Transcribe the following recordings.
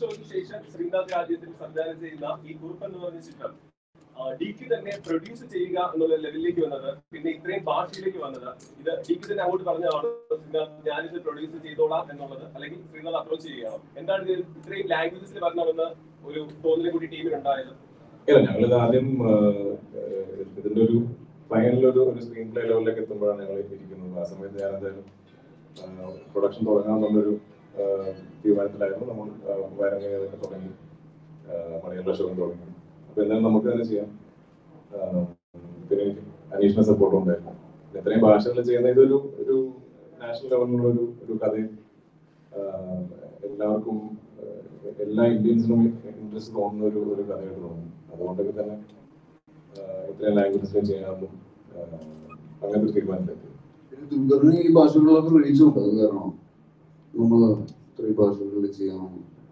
ഷോയ്ക്ക് ശേഷം ശ്രീനാഥ് രാജ്യത്തിൽ സംവിധാനം ചെയ്യുന്ന ഈ കുറുപ്പ് എന്ന് പറഞ്ഞ ചിത്രം ഡിക്ക് തന്നെ പ്രൊഡ്യൂസ് ചെയ്യുക എന്നുള്ള ലെവലിലേക്ക് വന്നത് പിന്നെ ഇത്രയും ഭാഷയിലേക്ക് വന്നത് ഇത് ഡിക്ക് തന്നെ അങ്ങോട്ട് പറഞ്ഞതാണ് ശ്രീനാഥ് ഞാനിത് പ്രൊഡ്യൂസ് ചെയ്തോളാം എന്നുള്ളത് അല്ലെങ്കിൽ ശ്രീനാഥ് അപ്രോച്ച് ചെയ്യുകയാണ് എന്താണ് ഇത് ഇത്രയും ലാംഗ്വേജസിൽ വരണമെന്ന് ഒരു തോന്നൽ കൂടി ടീമിനുണ്ടായത് ഇല്ല ഞങ്ങളിത് ആദ്യം ആ, ഇതിന്റെ ഒരു ഫൈനൽ ഒരു ഒരു സ്ക്രീൻ പ്ലേ ലെവലിലേക്ക് എത്തുമ്പോഴാണ് ഞങ്ങൾ ഇരിക്കുന്നത് ആ സമയത്ത് ഞാൻ എന്തായാലും പ്രൊഡക്ഷൻ തുടങ്ങാമെന്നുള്ളൊരു ആ, തീരുമാനത്തിലായിരുന്നു നമ്മൾ വയറങ്ങി അതൊക്കെ തുടങ്ങി ആ, മണിയുള്ള ഷോ തുടങ്ങി അപ്പൊ എന്തായാലും നമുക്ക് തന്നെ ചെയ്യാം ആ, പിന്നെ എനിക്ക് അനീഷിന്റെ സപ്പോർട്ടും ഉണ്ടായിരുന്നു പിന്നെ ഇത്രയും ഭാഷകൾ ചെയ്യുന്ന ഇതൊരു ഒരു നാഷണൽ ലെവലിലുള്ള ഒരു ഒരു കഥയും ആ, എല്ലാവർക്കും ആ, എല്ലാ ഇന്ത്യൻസിനും ഇൻട്രസ്റ്റ് തോന്നുന്ന ഒരു ഒരു കഥയായിട്ട് തോന്നുന്നു അതുകൊണ്ടൊക്കെ തന്നെ ആ, ഇത്രയും ലാംഗ്വേജസിൽ ചെയ്യാമെന്നും ആ, അങ്ങനത്തെ ഒരു തീരുമാനത്തിലെത്തി പിന്നെ ദുൽഖറിന് ഈ ഭാഷകളിലൊക്കെ റീച്ച് ഉണ്ട് അത് കാരണം നമ്മൾ ഇത്രയും ഭാഷകളിൽ ചെയ്യണം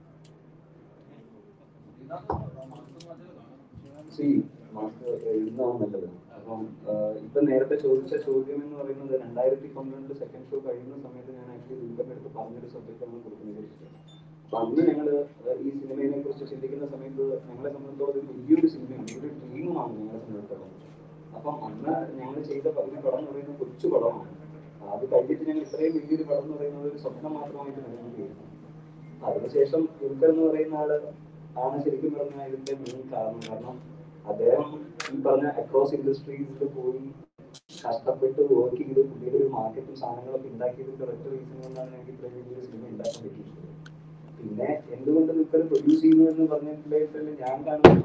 സി മാർക്ക് എഴുതുന്നതാണ് നല്ലത് അപ്പം ആഹ് ഇപ്പൊ നേരത്തെ ചോദിച്ച ചോദ്യം എന്ന് പറയുന്നത് രണ്ടായിരത്തി പന്ത്രണ്ട് സെക്കൻഡ് ഷോ കഴിയുന്ന സമയത്ത് ഞാൻ ആക്ച്വലി ദുൽഖറിന്റെ അടുത്ത് പറഞ്ഞൊരു സബ്ജക്റ്റാണ് കൊടുക്കുന്നത് അപ്പൊ അന്ന് ഞങ്ങൾ ഈ സിനിമയെ കുറിച്ച് ചിന്തിക്കുന്ന സമയത്ത് ഞങ്ങളെ സംബന്ധിച്ചോളം ഒരു വലിയൊരു സിനിമയാണ് ഒരു ഡ്രീമുമാണ് ഞങ്ങളെ സംബന്ധിച്ചിടത്തോളം അപ്പം അന്ന് ഞങ്ങൾ ചെയ്ത ഒരു പടം എന്ന് പറയുന്നത് കൊച്ചു പടമാണ് അത് കഴിഞ്ഞിട്ട് ഞങ്ങൾ ഇത്രയും വലിയൊരു പടം എന്ന് പറയുന്നത് ഒരു സ്വപ്നം മാത്രമായിട്ട് നിലനിൽക്കുകയായിരുന്നു അതിനുശേഷം ദുൽഖർ എന്ന് പറയുന്ന ആള് ആണ് ശരിക്കും പറഞ്ഞാൽ ഇതിന്റെ മെയിൻ കാരണം കാരണം അദ്ദേഹം ഈ പറഞ്ഞ അക്രോസ് ഇൻഡസ്ട്രീസിൽ പോയി കഷ്ടപ്പെട്ട് വർക്ക് ചെയ്ത് പുതിയൊരു ഒരു മാർക്കറ്റും സാധനങ്ങളൊക്കെ ഉണ്ടാക്കിയതിന്റെ ഒരൊറ്റ റീസൺ കൊണ്ടാണ് ഞങ്ങൾക്ക് ഇത്രയും വലിയൊരു സിനിമ ഉണ്ടാക്കാൻ പറ്റിയിട്ടുള്ളത് പിന്നെ എന്തുകൊണ്ട് ദുൽഖർ പ്രൊഡ്യൂസ് ചെയ്യുന്നു എന്ന് പറഞ്ഞിട്ടുണ്ടെങ്കിൽ ഞാൻ കാണുന്നത്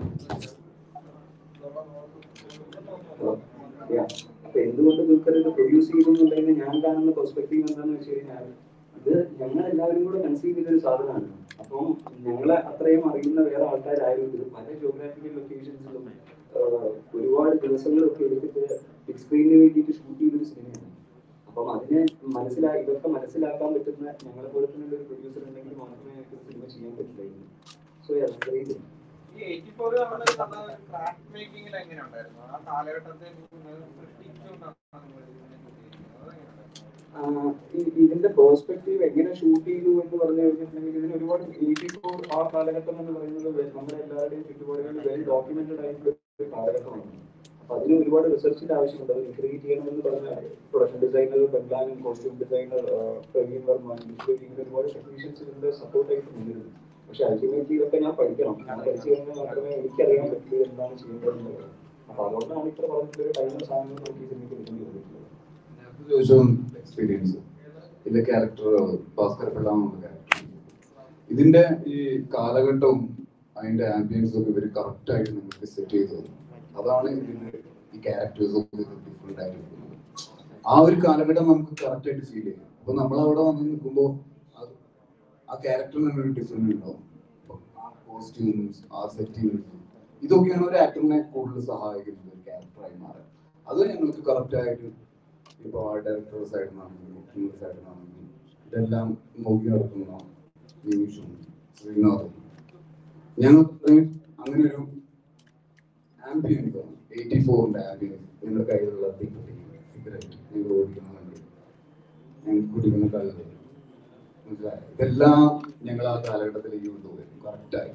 Yeah. അപ്പൊ എന്തുകൊണ്ട് ദുൽഖർ ഇത് പ്രൊഡ്യൂസ് ചെയ്യുന്നുണ്ടെങ്കിൽ ഞാൻ കാണുന്ന പെർസ്പെക്ടീവ് എന്താണെന്ന് വെച്ച് കഴിഞ്ഞാൽ ഇത് ഞങ്ങൾ എല്ലാവരും കൂടെ കൺസീവ് ചെയ്തൊരു സാധനമാണ് അപ്പം ഞങ്ങളെ അത്രയും അറിയുന്ന വേറെ ആൾക്കാരായാലും ഇത് പല ജോഗ്രാഫിക്കൽ ലൊക്കേഷൻസിലും ഒരുപാട് ദിവസങ്ങളൊക്കെ എടുത്തിട്ട് ബിഗ് സ്ക്രീനിന് വേണ്ടിയിട്ട് ഷൂട്ട് ചെയ്തൊരു സിനിമയാണ് അപ്പം അതിനെ മനസ്സിലാ ഇതൊക്കെ മനസ്സിലാക്കാൻ പറ്റുന്ന ഞങ്ങളെ പോലെ തന്നെ ഒരു പ്രൊഡ്യൂസർ ഉണ്ടെങ്കിൽ മാത്രമേ ഞങ്ങൾക്ക് സിനിമ ചെയ്യാൻ പറ്റുള്ളൂ സോ യാത്രയിൽ ഈ 84 നമ്മുടെ നമ്മുടെ craft making ൽ എങ്ങനെ ഉണ്ടായിരുന്നു? ആ കാലഘട്ടത്തെ നിങ്ങൾ സൃഷ്ടിച്ചുകൊണ്ടാണ് നിങ്ങൾ ഇതിനെ shoot ചെയ്തിരിക്കുന്നത്. അതെങ്ങനെയുണ്ടായിരുന്നു? ആഹ് ഇ- ഇതിന്റെ പെർസ്പെക്റ്റീവ് എങ്ങനെ ഷൂട്ട് ചെയ്തു എന്ന് പറഞ്ഞു കഴിഞ്ഞിട്ടുണ്ടെങ്കിൽ ഇതിന് ഒരുപാട് എയ്റ്റി ഫോർ ആ കാലഘട്ടം എന്ന് പറയുന്നത് വെ- നമ്മുടെ എല്ലാവരുടെയും ചുറ്റുപാടുകളിൽ വെൽ ഡോക്യുമെന്റഡ് ആയിട്ടുള്ള ഒരു കാലഘട്ടമാണ് അപ്പൊ അതിന് ഒരുപാട് റിസർച്ചിന്റെ ആവശ്യമുണ്ട് അത് ക്രിയേറ്റ് ചെയ്യണമെന്ന് പറഞ്ഞാൽ പ്രൊഡക്ഷൻ ഡിസൈനർ ബംഗ്ലാനും കോസ്റ്റ്യൂം ഡിസൈനർ പ്രവീൺ വർമ്മ ഇങ്ങനെ ഒരുപാട് ടെക്നീഷ്യൻസ് ഇതിന്റെ സപ്പോർട്ടായിട്ട് നിന്നിരുന്നു പക്ഷെ അൾട്ടിമേറ്റ്ലി ഇതൊക്കെ ഞാൻ പഠിക്കണം ഞാൻ പഠിച്ചു കഴിഞ്ഞാൽ മാത്രമേ എനിക്കറിയാൻ പറ്റൂ എന്താണ് ചെയ്യേണ്ടതെന്നുള്ളത് അപ്പൊ അതുകൊണ്ടാണ് ഇത്ര പറഞ്ഞിട്ടുള്ള ടൈമും സാധനങ്ങളും നോക്കി സിനിമയ്ക്ക് എടുക്കേണ്ടി വന്നിട്ടുള്ളത് നേരത്തെ ചോദിച്ച എക്സ്പീരിയൻസ് ഇതിലെ ക്യാരക്ടർ ഭാസ്കർ പിള്ള എന്നുള്ള ക്യാരക്ടർ ഇതിന്റെ ഈ കാലഘട്ടവും അതിന്റെ ആംബിയൻസും ഒക്കെ ഇവർ കറക്റ്റ് ആയിട്ട് നമുക്ക് സെറ്റ് ചെയ്ത് തന്നു അതാണ് ഇതിന്റെ ഈ ക്യാരക്ടേഴ്സും ഡിഫറെന്റ് ആയിട്ട് നിൽക്കുന്നത് ആ ഒരു കാലഘട്ടം നമുക്ക് കറക്റ്റ് ആയിട്ട് ഫീൽ ചെയ്യും അപ്പൊ നമ്മൾ അവിടെ വന്ന് നിൽക്കുമ്പോൾ ആ ക്യാരക്ടറിന് തന്നെ ഒരു ഡിഫറെന്റ് ഉണ്ടാവും അപ്പൊ ആ കോസ്റ്റ്യൂംസ് ആ സെറ്റിങ്സ് ഇതൊക്കെയാണ് ഒരു ആക്ടറിനെ കൂടുതൽ സഹായിക്കുന്നത് ഒരു ക്യാരക്ടറായി മാറാൻ അത് ഞങ്ങൾക്ക് കറക്റ്റ് ആയിട്ട് ഇപ്പോൾ ആ ഡയറക്ടർ സൈഡിലാണെങ്കിലും മുഖ്യമന്ത്രി സൈഡിലാണെങ്കിലും ഇതെല്ലാം നോക്കി നടത്തുന്ന നിമിഷും ശ്രീനാഥും ഞങ്ങൾ അങ്ങനെ ഒരു ആംബിയൻസ് ആണ് എയ്റ്റി ഫോറിന്റെ ആംബിയൻസ് നിങ്ങളുടെ കയ്യിലുള്ള തിക്കട്ടി സിഗരറ്റ് നിങ്ങൾ ഓടിക്കുന്ന വണ്ടി ഞങ്ങൾ കുടിക്കുന്ന കല്ല് മനസ്സിലായോ ഇതെല്ലാം ഞങ്ങൾ ആ കാലഘട്ടത്തിലേക്ക് കൊണ്ടുപോയി കറക്റ്റായി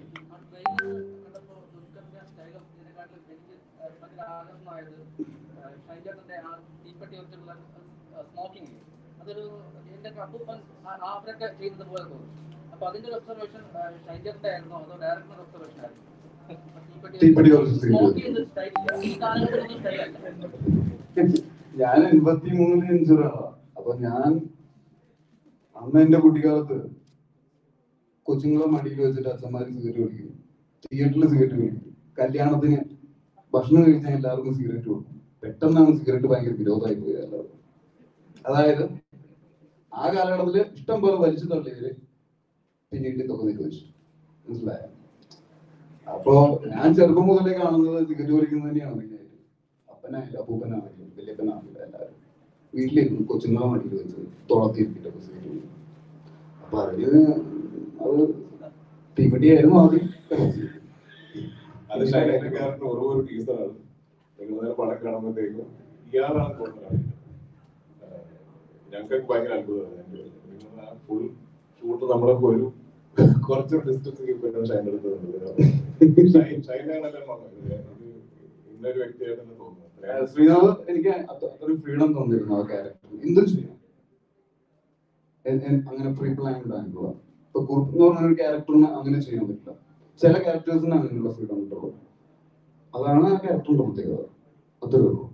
സ്മോക്കിംഗ് അതൊരു എന്റെ അപ്പൂപ്പൻ ആ- അവരൊക്കെ ചെയ്യുന്നത് പോലെ തോന്നും അപ്പൊ അതിന്റെ ഒരു ഒബ്സർവേഷൻ ഷൈജറിന്റെ ആയിരുന്നോ അതോ ഡയറക്ടറുടെ ഒബ്സർവേഷൻ ആയിരുന്നു തീപ്പെട്ടി versus cigarette. സ്മോക്ക് ചെയ്യുന്ന സ്റ്റൈലില്ല ഈ കാലഘട്ടത്തിൽ സ്റ്റൈലല്ല ഞാൻ എൺപത്തി മൂന്നിൽ ജനിച്ചൊരാളാ അപ്പൊ ഞാൻ അന്ന് എന്റെ കുട്ടിക്കാലത്ത് കൊച്ചുങ്ങളെ മടിയിൽ വെച്ചിട്ട് അച്ഛന്മാര് സിഗരറ്റ് കുടിക്കും തിയേറ്ററിൽ സിഗരറ്റ് കുടിക്കും കല്യാണത്തിന് ഭക്ഷണം കഴിച്ചാൽ എല്ലാവർക്കും സിഗരറ്റ് കൊടുക്കും പെട്ടെന്നാണ് സിഗരറ്റ് ഭയങ്കര വിരോധമായി പോയത് എല്ലാവർക്കും അതായത് ആ കാലഘട്ടത്തില് ഇഷ്ടം പോലെ വലിച്ചു തള്ളിയവര് പിന്നീട് ഇതൊക്കെ നിരോധിച്ചു മനസ്സിലായോ അപ്പോ ഞാൻ ചെറുപ്പം മുതലേ കാണുന്നത് സിഗരറ്റ് വലിക്കുന്നത് തന്നെയാണ് മെയിനായിട്ട് അപ്പനായാലും അപ്പൂപ്പനാണെങ്കിലും വല്യപ്പനാണെങ്കിലും എല്ലാവരും വീട്ടിലിരുന്ന് കൊച്ചുങ്ങളെ മടിയിൽ വെച്ച് തുളത്തിയിരിക്കിട്ടൊക്കെ സിഗരറ്റ് വലിക്കും അപ്പൊ അതിന് അത് തീവണ്ടിയായിരുന്നു ആദ്യം അത് ഷൈനിന്റെ ക്യാരക്ടർ ഓരോ ഒരു ടീസറാണ് നിങ്ങൾ നേരെ പടം കാണുമ്പോഴത്തേക്കും ഇയാളാണ് തോന്നുന്നത് ഞങ്ങൾക്ക് ഭയങ്കര അത്ഭുതമാണ് നിങ്ങൾ ആ ഫുൾ ഷൂട്ട് നമ്മളൊക്കെ ഒരു കുറച്ച് ഡിസ്റ്റൻസ് കീപ്പ് ചെയ്യാൻ ഷൈൻ എടുത്തതുണ്ട് ഷൈൻ ഷൈനാണല്ലോ ഇന്നൊരു വ്യക്തിയായിട്ട് തന്നെ തോന്നുന്നു ശ്രീനാഥ് എനിക്ക് അത്ര- അത്രയും ഫ്രീഡം തന്നിരുന്നു ആ ക്യാരക്ടർ എന്തും ചെയ്യാം എൻ- എൻ- അങ്ങനെ പ്രീ പ്ലാൻഡ് ആയിട്ടുള്ള ഇപ്പൊ കുറുപ്പ് എന്ന് പറഞ്ഞ ഒരു ക്യാരക്ടറിന് അങ്ങനെ ചെയ്യാൻ പറ്റില്ല ചില ക്യാരക്ടേഴ്സിന് അങ്ങനെയുള്ള ഫ്രീഡം കിട്ടുള്ളൂ അതാണ് ആ ക്യാരക്ടറിന്റെ പ്രത്യേകത അത്രേ ഉള്ളൂ